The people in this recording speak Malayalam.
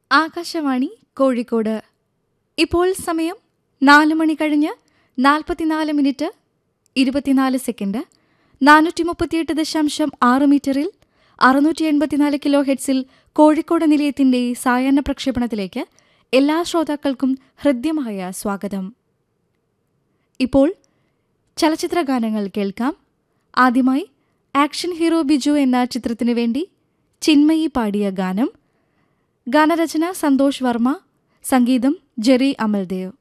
ആകാശവാണി കോഴിക്കോട് ഇപ്പോൾ സമയം നാല് മണി കഴിഞ്ഞ് നാൽപ്പത്തിനാല് മിനിറ്റ് ഇരുപത്തിനാല് സെക്കൻഡ് നാനൂറ്റി മുപ്പത്തിയെട്ട് ദശാംശം ആറ് മീറ്ററിൽ അറുന്നൂറ്റി എൺപത്തിനാല് കിലോ ഹെഡ്സിൽ കോഴിക്കോട് നിലയത്തിന്റെ സായാഹ്ന പ്രക്ഷേപണത്തിലേക്ക് എല്ലാ ശ്രോതാക്കൾക്കും ഹൃദ്യമായ സ്വാഗതം ഇപ്പോൾ ചലച്ചിത്ര ഗാനങ്ങൾ കേൾക്കാം ആദ്യമായി ആക്ഷൻ ഹീറോ ബിജു എന്ന ചിത്രത്തിനു വേണ്ടി ചിന്മയി പാടിയ ഗാനം ഗാനരചന സന്തോഷ് വർമ്മ സംഗീതം ജെറി അമൽദേവ്